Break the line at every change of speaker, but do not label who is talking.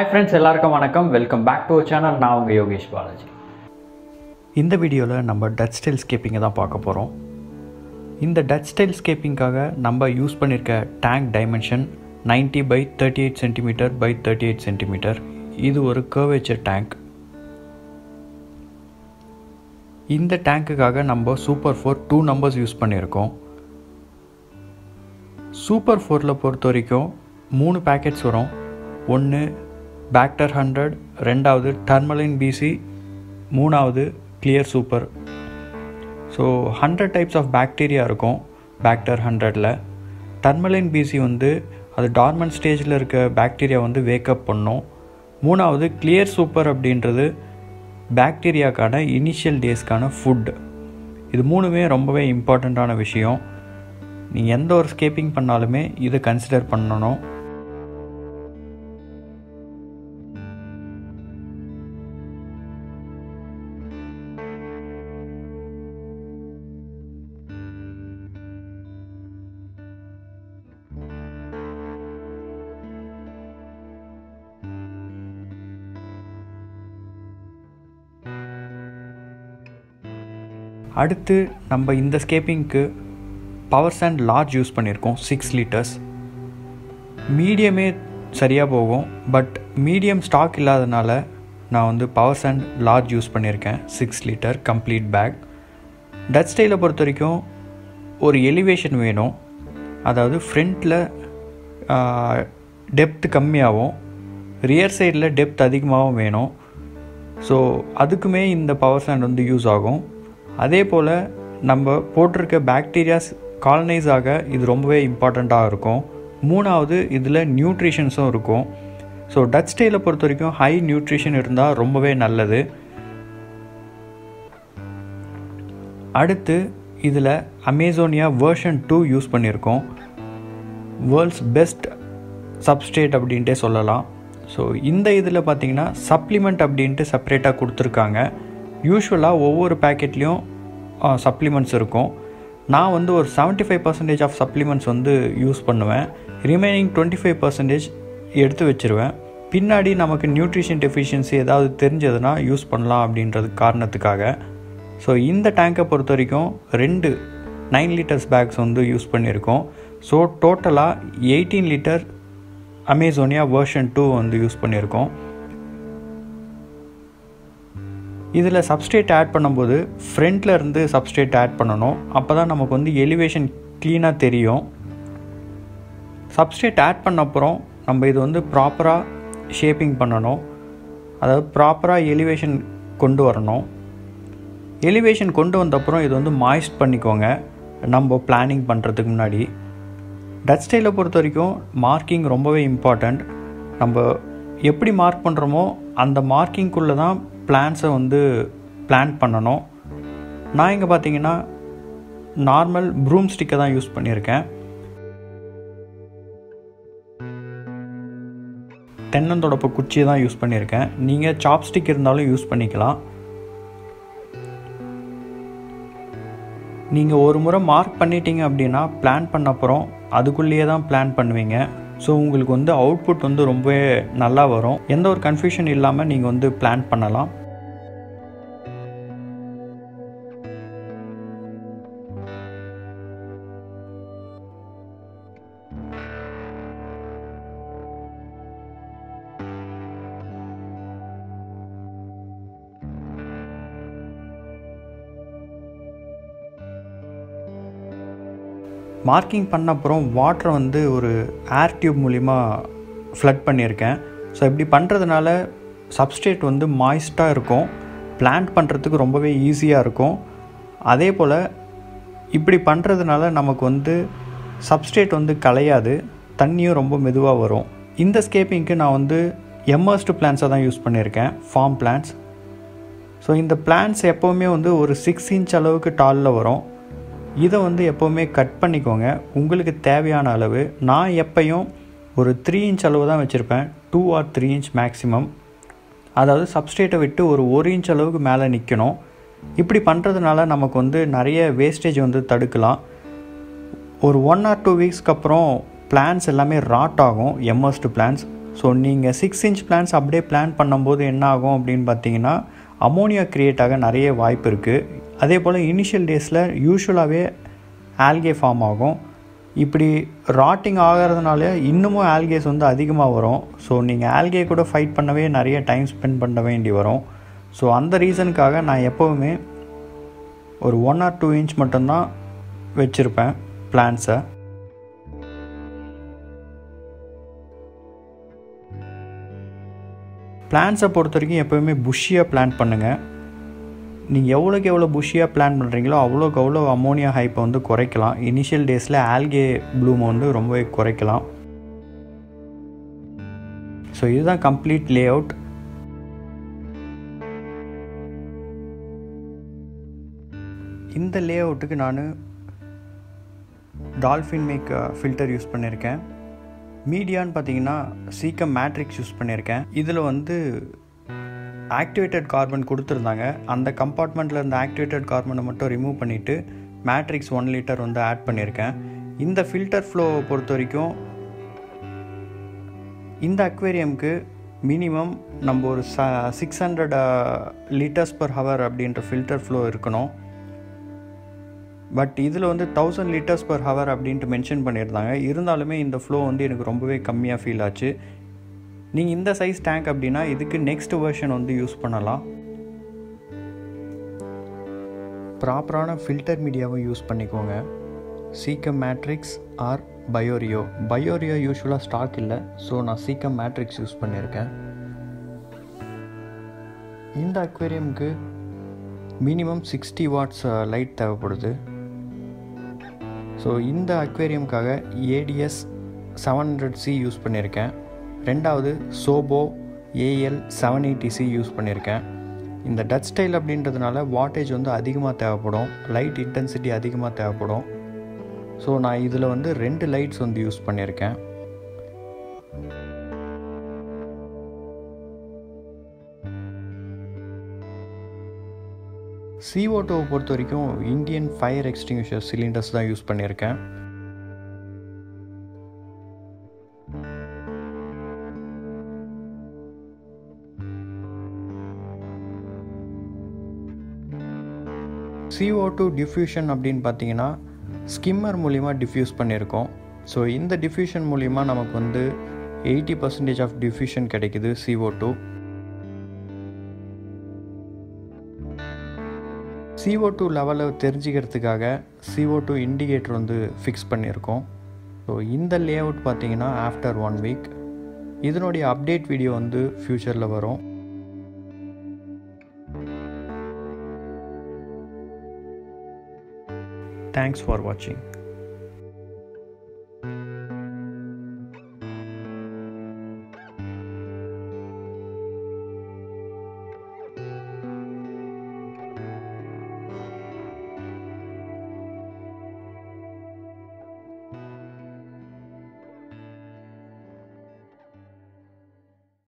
hi friends எல்லாருக்கும் வணக்கம் welcome back to channel நான் உங்கள் யோகேஷ் பாலாஜி
இந்த வீடியோவில் நம்ம டச் ஸ்டைல் ஸ்கேப்பிங்கை தான் பார்க்க போகிறோம் இந்த டச் ஸ்டைல் ஸ்கேப்பிங்காக நம்ம யூஸ் பண்ணியிருக்க tank dimension 90 by thirty eight centimetre by thirty eight centimetre இது ஒரு கர்வேச்சர் டேங்க் இந்த டேங்க்குக்காக நம்ம super four two numbers use பண்ணியிருக்கோம் சூப்பர் ஃபோரில் பொறுத்த வரைக்கும் மூணு பேக்கெட்ஸ் வரும் ஒன்று பேக்டர் ஹண்ட்ரட் ரெண்டாவது டர்மலின் பிசி மூணாவது clear super so hundred types of bacteria இருக்கும் பேக்டர் ஹண்ட்ரடில் டர்மலின் பிசி வந்து அது டார்மன் ஸ்டேஜில் இருக்க பாக்டீரியா வந்து வேக்கப் பண்ணும் மூணாவது கிளியர் சூப்பர் அப்படின்றது பாக்டீரியாக்கான இனிஷியல் டேஸ்க்கான ஃபுட் இது மூணுமே ரொம்பவே இம்பார்ட்டண்ட்டான விஷயம் நீங்கள் எந்த ஒரு ஸ்கேப்பிங் பண்ணாலுமே இதை கன்சிடர் பண்ணணும் அடுத்து நம்ம இந்த ஸ்கேப்பிங்க்கு பவர் சாண்ட் லார்ஜ் யூஸ் பண்ணியிருக்கோம் சிக்ஸ் லிட்டர்ஸ் மீடியமே சரியாக போகும் பட் மீடியம் ஸ்டாக் இல்லாதனால நான் வந்து பவர் சாண்ட் லார்ஜ் யூஸ் பண்ணியிருக்கேன் six litre complete pack Dutch ஸ்டைலை பொறுத்த வரைக்கும் ஒரு எலிவேஷன் வேணும் அதாவது ஃப்ரண்ட்டில் டெப்த் கம்மியாகவும் ரியர் சைடில் டெப்த் அதிகமாகவும் வேணும் ஸோ அதுக்குமே இந்த பவர் சாண்ட் வந்து யூஸ் ஆகும் அதே போல் நம்ம போட்டிருக்க பாக்டீரியாஸ் காலனைஸ் ஆக இது ரொம்பவே இம்பார்ட்டண்ட்டாக இருக்கும் மூணாவது இதில் நியூட்ரிஷன்ஸும் இருக்கும் ஸோ டச் ஸ்டைலை பொறுத்த வரைக்கும் ஹை நியூட்ரிஷன் இருந்தால் ரொம்பவே நல்லது அடுத்து இதில் அமேசோனியா வேர்ஷன் டூ யூஸ் பண்ணியிருக்கோம் வேர்ல்ட்ஸ் பெஸ்ட் சப்ஸ்டேட் அப்படின்ட்டே சொல்லலாம் ஸோ இந்த இதில் பார்த்தீங்கன்னா சப்ளிமெண்ட் அப்படின்ட்டு செப்பரேட்டாக கொடுத்துருக்காங்க யூஸ்வலாக ஒவ்வொரு பேக்கெட்லேயும் சப்ளிமெண்ட்ஸ் இருக்கும் நான் வந்து ஒரு seventy five percentage of supplements வந்து யூஸ் பண்ணுவேன் ரிமைனிங் டுவெண்ட்டி ஃபைவ் பர்சன்டேஜ் எடுத்து வச்சுருவேன் பின்னாடி நமக்கு நியூட்ரிஷன் டெஃபிஷியன்சி ஏதாவது தெரிஞ்சதுன்னா யூஸ் பண்ணலாம் அப்படின்றது காரணத்துக்காக ஸோ இந்த டேங்கை பொறுத்த வரைக்கும் ரெண்டு நைன் லிட்டர்ஸ் பேக்ஸ் வந்து யூஸ் பண்ணியிருக்கோம் ஸோ டோட்டலாக eighteen litre Amazonia version two வந்து யூஸ் பண்ணியிருக்கோம் இதில் சப்ஸ்டேட் ஆட் பண்ணும்போது ஃப்ரண்ட்டில் இருந்து சப்ஸ்டேட் ஆட் பண்ணணும் அப்போ தான் நமக்கு வந்து எலிவேஷன் க்ளீனாக தெரியும் சப்ஸ்டேட் ஆட் பண்ண அப்புறம் நம்ம இது வந்து ப்ராப்பராக ஷேப்பிங் பண்ணணும் அதாவது ப்ராப்பராக எலிவேஷன் கொண்டு வரணும் எலிவேஷன் கொண்டு வந்த அப்புறம் இது வந்து மாய்ஸ்ட் பண்ணிக்கோங்க நம்ம பிளானிங் பண்ணுறதுக்கு முன்னாடி டச் ஸ்டைலை பொறுத்த வரைக்கும் மார்க்கிங் ரொம்பவே இம்பார்ட்டண்ட் நம்ம எப்படி மார்க் பண்ணுறோமோ அந்த மார்க்கிங்குள்ளே தான் பிளான்ஸை வந்து பிளான் பண்ணணும் நான் இங்கே பார்த்தீங்கன்னா நார்மல் ப்ரூம் ஸ்டிக்கை தான் யூஸ் பண்ணியிருக்கேன் தென்னந்தொடப்ப குச்சியை தான் யூஸ் பண்ணியிருக்கேன் நீங்கள் சாப்ஸ்டிக் இருந்தாலும் யூஸ் பண்ணிக்கலாம் நீங்கள் ஒரு முறை மார்க் பண்ணிட்டீங்க அப்படின்னா பிளான் பண்ண அப்புறம் அதுக்குள்ளேயே தான் பிளான் பண்ணுவீங்க ஸோ உங்களுக்கு வந்து அவுட்புட் வந்து ரொம்பவே நல்லா வரும் எந்த ஒரு கன்ஃபியூஷன் இல்லாமல் நீங்கள் வந்து பிளான் பண்ணலாம் மார்க்கிங் பண்ண அப்புறம் வாட்டரை வந்து ஒரு ஏர் டியூப் மூலிமா ஃப்ளட் பண்ணியிருக்கேன் ஸோ இப்படி பண்ணுறதுனால சப்ஸ்டேட் வந்து மாய்ஸ்டாக இருக்கும் பிளான்ட் பண்ணுறதுக்கு ரொம்பவே ஈஸியாக இருக்கும் அதே போல் இப்படி பண்ணுறதுனால நமக்கு வந்து சப்ஸ்டேட் வந்து கலையாது தண்ணியும் ரொம்ப மெதுவாக வரும் இந்த ஸ்கேப்பிங்க்கு நான் வந்து எம்மர்ஸ்டு பிளான்ஸை தான் யூஸ் பண்ணியிருக்கேன் ஃபார்ம் பிளான்ஸ் ஸோ இந்த பிளான்ஸ் எப்போவுமே வந்து ஒரு சிக்ஸ் இன்ச் அளவுக்கு டாலில் வரும் இதை வந்து எப்போவுமே கட் பண்ணிக்கோங்க உங்களுக்கு தேவையான அளவு நான் எப்பையும் ஒரு த்ரீ இன்ச் அளவு தான் வச்சுருப்பேன் two or three inch maximum அதாவது சப்ஸ்டேட்டை விட்டு ஒரு ஒரு இன்ச் அளவுக்கு மேலே நிற்கணும் இப்படி பண்ணுறதுனால நமக்கு வந்து நிறைய வேஸ்டேஜ் வந்து தடுக்கலாம் ஒரு ஒன் ஆர் டூ வீக்ஸ்க்கு அப்புறம் பிளான்ஸ் எல்லாமே ராட் ஆகும் எம்எஸ்டு பிளான்ஸ் ஸோ நீங்கள் சிக்ஸ் இன்ச் பிளான்ஸ் அப்படியே பிளான் பண்ணும்போது என்ன ஆகும் அப்படின்னு பார்த்தீங்கன்னா அமோனியா க்ரியேட் ஆக நிறைய வாய்ப்பு இருக்குது அதே போல் இனிஷியல் டேஸில் யூஸ்வலாகவே ஆல்கே ஃபார்ம் ஆகும் இப்படி ராட்டிங் ஆகிறதுனால இன்னமும் ஆல்கேஸ் வந்து அதிகமாக வரும் ஸோ நீங்கள் ஆல்கே கூட ஃபைட் பண்ணவே நிறைய டைம் ஸ்பெண்ட் பண்ண வேண்டி வரும் ஸோ அந்த ரீசனுக்காக நான் எப்போவுமே ஒரு ஒன் ஆர் டூ இன்ச் மட்டும்தான் வச்சுருப்பேன் பிளான்ஸை பிளான்ஸை பொறுத்த வரைக்கும் எப்போவுமே புஷ்ஷியாக பிளான் பண்ணுங்கள் நீங்கள் எவ்வளோக்கு எவ்வளோ புஷ்ஷியாக பிளான் பண்ணுறீங்களோ அவ்வளோக்கு அவ்வளோ அமோனியா ஹைப்பை வந்து குறைக்கலாம் இனிஷியல் டேஸில் ஆல்கே ப்ளூமை வந்து ரொம்பவே குறைக்கலாம் ஸோ இதுதான் கம்ப்ளீட் லே அவுட் இந்த லே அவுட்டுக்கு நான் டால்ஃபின் மேக் ஃபில்டர் யூஸ் பண்ணியிருக்கேன் மீடியான்னு பார்த்தீங்கன்னா சீக்கம் மேட்ரிக்ஸ் யூஸ் பண்ணியிருக்கேன் இதில் வந்து ஆக்டிவேட்டட் கார்பன் கொடுத்துருந்தாங்க அந்த கம்பார்ட்மெண்ட்டில் இருந்த ஆக்டிவேட்டட் கார்பனை மட்டும் ரிமூவ் பண்ணிவிட்டு மேட்ரிக்ஸ் ஒன் லிட்டர் வந்து ஆட் பண்ணியிருக்கேன் இந்த ஃபில்டர் ஃப்ளோவை பொறுத்த வரைக்கும் இந்த அக்வேரியமுக்கு மினிமம் நம்ம ஒரு ச six hundred litres per hour அப்படின்ற ஃபில்டர் ஃப்ளோ இருக்கணும் பட் இதில் வந்து தௌசண்ட் லிட்டர்ஸ் பர் ஹவர் அப்படின்ட்டு மென்ஷன் பண்ணியிருந்தாங்க இருந்தாலுமே இந்த ஃப்ளோ வந்து எனக்கு ரொம்பவே கம்மியாக ஃபீல் ஆச்சு நீங்கள் இந்த சைஸ் டேங்க் அப்படின்னா இதுக்கு நெக்ஸ்ட் வெர்ஷன் வந்து யூஸ் பண்ணலாம் ப்ராப்பரான ஃபில்டர் மீடியாவும் யூஸ் பண்ணிக்கோங்க Seachem matrix or Biorio Biorio யூஸ்வலாக ஸ்டாக் இல்லை ஸோ நான் சீக்கம் மேட்ரிக்ஸ் யூஸ் பண்ணியிருக்கேன் இந்த அக்வேரியமுக்கு மினிமம் சிக்ஸ்டி வாட்ஸ் லைட் தேவைப்படுது ஸோ இந்த அக்வேரியமுக்காக ADS seven hundred C use பண்ணியிருக்கேன் ரெண்டாவது Sobo AL seven eighty C use பண்ணியிருக்கேன் இந்த டச் ஸ்டைல் அப்படின்றதுனால வாட்டேஜ் வந்து அதிகமாக தேவைப்படும் லைட் இன்டென்சிட்டி அதிகமாக தேவைப்படும் ஸோ நான் இதில் வந்து ரெண்டு லைட்ஸ் வந்து யூஸ் பண்ணியிருக்கேன் சிஓட்டோவை பொறுத்த வரைக்கும் இந்தியன் ஃபயர் எக்ஸ்டிங்யூஷர் சிலிண்டர்ஸ் தான் யூஸ் பண்ணியிருக்கேன் சிஓ டூ டிஃப்யூஷன் அப்படின்னு பார்த்தீங்கன்னா ஸ்கிம்மர் மூலிமா டிஃப்யூஸ் பண்ணியிருக்கோம் ஸோ இந்த டிஃப்யூஷன் மூலிமா நமக்கு வந்து எயிட்டி பர்சன்டேஜ் ஆஃப் டிஃப்யூஷன் கிடைக்குது சிஓ டூ சிஓ டூ லெவலை தெரிஞ்சுக்கிறதுக்காக சிஓ டூ இண்டிகேட்டர் வந்து ஃபிக்ஸ் பண்ணியிருக்கோம் ஸோ இந்த லே அவுட் பார்த்தீங்கன்னா ஆஃப்டர் ஒன் வீக் இதனுடைய அப்டேட் வீடியோ வந்து ஃப்யூச்சரில் வரும் தேங்க்ஸ் ஃபார் வாட்சிங்